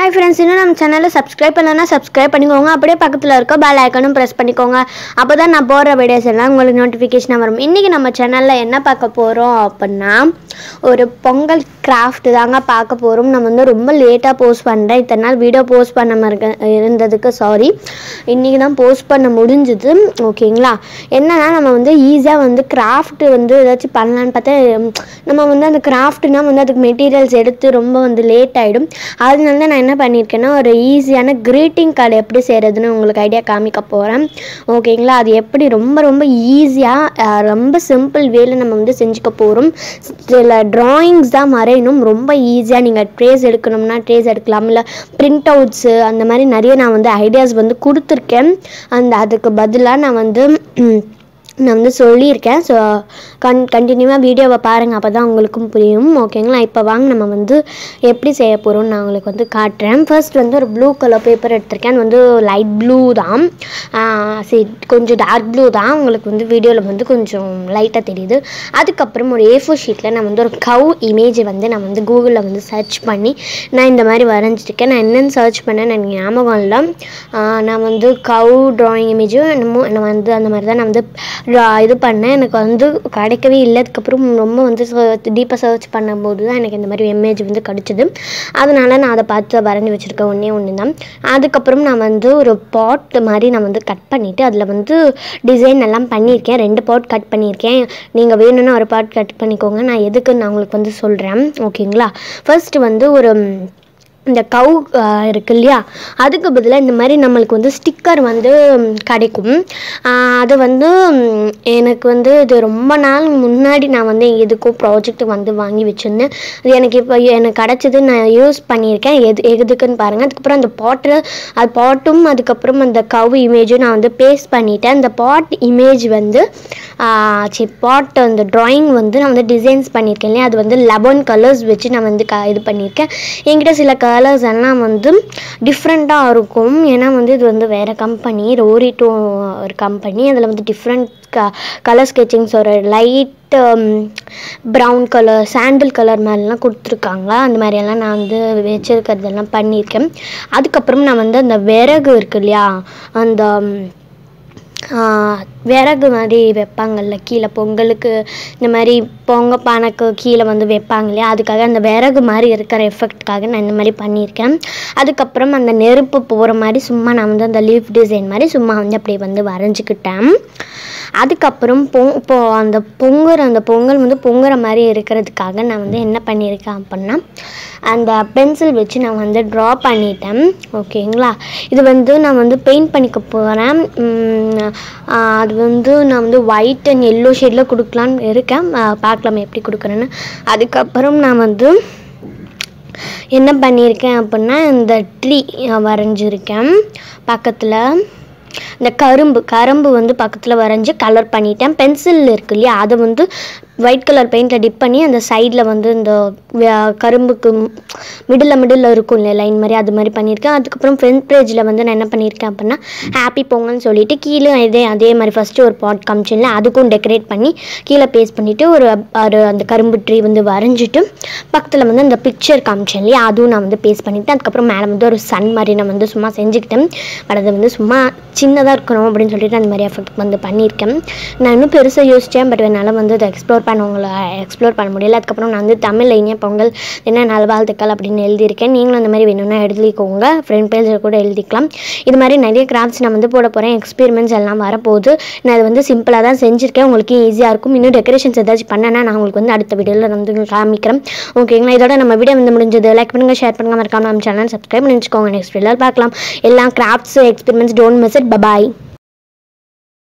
hi friends இன்னும் நம்ம சேனலை சப்ஸ்கிரைப் பண்ணலன்னா சப்ஸ்கிரைப் பண்ணிக்கோங்க அப்படியே பக்கத்தில் இருக்க பெல் ஐக்கனும் ப்ரெஸ் பண்ணிக்கோங்க அப்போ தான் நான் போடுற வீடியோஸ் எல்லாம் உங்களுக்கு நோட்டிஃபிகேஷனாக வரும் இன்றைக்கி நம்ம சேனலில் என்ன பார்க்க போகிறோம் அப்படின்னா ஒரு பொங்கல் கிராஃப்ட் தாங்க பார்க்க போகிறோம் நம்ம வந்து ரொம்ப லேட்டாக போஸ்ட் பண்ணுறேன் இத்தனை நாள் வீடியோ போஸ்ட் பண்ணாமல் இருக்க இருந்ததுக்கு சாரி இன்றைக்கி தான் போஸ்ட் பண்ண முடிஞ்சுது ஓகேங்களா என்னன்னா நம்ம வந்து ஈஸியாக வந்து கிராஃப்ட் வந்து ஏதாச்சும் பண்ணலான்னு பார்த்தா உம், நம்ம வந்து அந்த கிராஃப்ட்னா வந்து அதுக்கு மெட்டீரியல்ஸ் எடுத்து ரொம்ப வந்து லேட் ஆகிடும் அதனால தான் நான் என்ன பண்ணியிருக்கேன்னா ஒரு ஈஸியான greeting கார்டு எப்படி செய்கிறதுன்னு உங்களுக்கு ஐடியா காமிக்க போகிறேன் ஓகேங்களா அது எப்படி ரொம்ப ரொம்ப ஈஸியாக ரொம்ப சிம்பிள் வேல நம்ம வந்து செஞ்சுக்க போகிறோம் சில ட்ராயிங்ஸ் தான் வரையணும் ரொம்ப ஈஸியாக நீங்கள் ட்ரேஸ் எடுக்கணும்னா ட்ரேஸ் எடுக்கலாம் இல்லை பிரிண்ட் அவுட்ஸு அந்த மாதிரி நிறைய நான் வந்து ஐடியாஸ் வந்து கொடுத்துருக்கேன் அந்த அதுக்கு பதிலாக நான் வந்து உம், நான் வந்து சொல்லியிருக்கேன் ஸோ கன் கண்டினியூவாக வீடியோவை பாருங்கள் அப்போ தான் உங்களுக்கும் புரியும் ஓகேங்களா இப்போ வாங்க நம்ம வந்து எப்படி செய்ய போகிறோம்னு நான் உங்களுக்கு வந்து காட்டுறேன் ஃபர்ஸ்ட் வந்து ஒரு ப்ளூ கலர் பேப்பர் எடுத்திருக்கேன் அது வந்து லைட் ப்ளூ தான் ஆஹ் சரி கொஞ்சம் டார்க் ப்ளூ தான் உங்களுக்கு வந்து வீடியோவில் வந்து கொஞ்சம் லைட்டாக தெரியுது அதுக்கப்புறம் ஒரு ஏ ஃபோர் ஷீட்டில் நான் வந்து ஒரு கவ் இமேஜை வந்து நான் வந்து கூகுளில் வந்து சர்ச் பண்ணி நான் இந்த மாதிரி வரைஞ்சிருக்கேன் நான் என்னென்னு சர்ச் பண்ணேன் எனக்கு ஞாபகம் இல்லை ஆஹ் நான் வந்து கவ் ட்ராயிங் இமேஜும் என்னமோ நான் வந்து அந்த மாதிரி தான் நான் வந்து ra- இது பண்ணேன் எனக்கு வந்து கிடைக்கவே இல்லை அதுக்கப்புறம் ரொம்ப வந்து டீப்பாக சர்ச் பண்ணும்போது தான் எனக்கு இந்த மாதிரி இமேஜ் வந்து கிடச்சிது அதனால நான் அதை பார்த்து வரைஞ்சி வச்சுருக்கேன் ஒன்றே ஒன்று தான் அதுக்கப்புறம் நான் வந்து ஒரு பாட் மாதிரி நான் வந்து கட் பண்ணிவிட்டு அதில் வந்து டிசைன் எல்லாம் பண்ணியிருக்கேன் ரெண்டு பாட் கட் பண்ணியிருக்கேன் நீங்கள் வேணும்னா ஒரு பாட் கட் பண்ணிக்கோங்க நான் எதுக்கு நான் உங்களுக்கு வந்து சொல்கிறேன் ஓகேங்களா ஃபர்ஸ்ட் வந்து ஒரு ம், இந்த கவு இருக்கு இல்லையா அதுக்கு பதிலாக இந்த மாதிரி நம்மளுக்கு வந்து ஸ்டிக்கர் வந்து ம், கிடைக்கும் ஆஹ் அது வந்து ம், எனக்கு வந்து இது ரொம்ப நாள் முன்னாடி நான் வந்து எதுக்கோ ப்ராஜெக்ட் வந்து வாங்கி வச்சுருந்தேன் அது எனக்கு இப்போ எனக்கு கிடச்சது நான் யூஸ் பண்ணியிருக்கேன் எது எதுக்குன்னு பாருங்கள் அதுக்கப்புறம் அந்த பாட்டில் அது பாட்டும் அதுக்கப்புறம் அந்த கவு இமேஜும் நான் வந்து பேஸ்ட் பண்ணிட்டேன் அந்த பாட் இமேஜ் வந்து ஆஹ் சரி பாட் அந்த ட்ராயிங் வந்து நான் வந்து டிசைன்ஸ் பண்ணியிருக்கேன் இல்லையா அது வந்து லெவன் கலர்ஸ் வச்சு நான் வந்து க இது பண்ணியிருக்கேன் என்கிட்ட சில கலர்ஸ் எல்லாம் வந்து டிஃப்ரெண்ட்டாக இருக்கும் ஏன்னா வந்து இது வந்து வேறு கம்பெனி ரோரி டூ ஒரு கம்பெனி அதில் வந்து டிஃப்ரெண்ட் க கலர் ஸ்கெச்சிங்ஸ் ஒரு light brown colour sandal colour மாதிரிலாம் கொடுத்துருக்காங்க அந்த மாதிரியெல்லாம் நான் வந்து வச்சுருக்கிறதெல்லாம் பண்ணியிருக்கேன் அதுக்கப்புறம் நான் வந்து அந்த விறகு இருக்கு இல்லையா அந்த ம், ஆஹ் விறகு மாதிரி வைப்பாங்கல்ல கீழே பொங்கலுக்கு இந்த மாதிரி பொங்க பானைக்கு கீழே வந்து வைப்பாங்க இல்லையா அதுக்காக அந்த விறகு மாதிரி இருக்கிற எஃபெக்ட்காக நான் இந்த மாதிரி பண்ணியிருக்கேன் அதுக்கப்புறம் அந்த நெருப்பு போகிற மாதிரி சும்மா நான் வந்து அந்த லீஃப் டிசைன் மாதிரி சும்மா வந்து அப்படியே வந்து வரைஞ்சிக்கிட்டேன் அதுக்கப்புறம் பொ இப்போ அந்த பொங்குற அந்த பொங்கல் வந்து பொங்குற மாதிரி இருக்கிறதுக்காக நான் வந்து என்ன பண்ணியிருக்கேன் அப்படின்னா அந்த பென்சில் வச்சு நான் வந்து ட்ரா பண்ணிட்டேன் ஓகேங்களா இது வந்து நான் வந்து பெயிண்ட் பண்ணிக்க போகிறேன் அது வந்து நான் வந்து ஒயிட் அண்ட் எல்லோ ஷேடில் கொடுக்கலான்னு இருக்கேன் ஆஹ் பார்க்கலாம் எப்படி கொடுக்குறேன்னு அதுக்கப்புறம் நான் வந்து என்ன பண்ணியிருக்கேன் அப்படின்னா இந்த ட்ரீ வரைஞ்சிருக்கேன் பக்கத்தில் இந்த கரும்பு கரும்பு வந்து பக்கத்தில் வரைஞ்சி கலர் பண்ணிட்டேன் பென்சில் இருக்கு இல்லையா அதை வந்து ஒயிட் கலர் பெயிண்டில் டிப் பண்ணி அந்த சைடில் வந்து இந்த வே- கரும்புக்கு மிடில் மிடில் இருக்கும் இல்லையா லைன் மாதிரி அது மாதிரி பண்ணியிருக்கேன் அதுக்கப்புறம் ஃப்ரண்ட் பேஜில் வந்து நான் என்ன பண்ணியிருக்கேன் அப்படின்னா ஹாப்பி பொங்கல்னு சொல்லிட்டு கீழே இதே அதே மாதிரி ஃபஸ்ட்டு ஒரு பாட் காமிச்சில்ல அதுக்கும் டெக்கரேட் பண்ணி கீழே பேஸ்ட் பண்ணிவிட்டு ஒரு ஒரு அந்த கரும்பு ட்ரீ வந்து வரைஞ்சிட்டு பக்கத்தில் வந்து அந்த பிக்சர் காமிச்சேன் இல்லையா அதுவும் நான் வந்து பேஸ்ட் பண்ணிவிட்டு அதுக்கப்புறம் மேலே வந்து ஒரு சன் மாதிரி நான் வந்து சும்மா செஞ்சுக்கிட்டேன் பட் அது வந்து சும்மா சின்னதாக இருக்கணும் அப்படின்னு சொல்லிட்டு அந்த மாதிரி எஃபெக்ட் வந்து பண்ணியிருக்கேன் நான் இன்னும் பெருசாக யோசித்தேன் பட் என்னால் வந்து அதை எக்ஸ்ப்ளோர் பண்ண உங்களை எக்ஸ்ப்ளோர் பண்ண முடியல அதுக்கப்புறம் நான் வந்து தமிழ்ல இனிய பொங்கல் என்ன நல்வாழ்த்துக்கள் அப்படின்னு எழுதியிருக்கேன் நீங்களும் அந்த மாதிரி வேணும்னா எழுதிக்கோங்க ஃப்ரெண்ட் பேஜில் கூட எழுதிக்கலாம் இது மாதிரி நிறைய கிராஃப்ட்ஸ் நான் வந்து போட போகிறேன் எக்ஸ்பெரிமெண்ட்ஸ் எல்லாம் வரப்போகுது நான் அது வந்து சிம்பிளாக தான் செஞ்சுருக்கேன் உங்களுக்கு ஈஸியாக இருக்கும் இன்னும் டெக்கரேஷன்ஸ் ஏதாச்சும் பண்ணேன்னா நான் உங்களுக்கு வந்து அடுத்த வீடியோவில் வந்து காமிக்கிறேன் ஓகேங்களா இதோட நம்ம வீடியோ வந்து முடிஞ்சது லைக் பண்ணுங்கள் ஷேர் பண்ணுங்கள் மறக்காம நம்ம சேனல் சப்ஸ்கிரைப் பண்ணி வச்சுக்கோங்க நெக்ஸ்ட் வீடியோவில் பார்க்கலாம் எல்லாம் crafts experiments don't miss it bye bye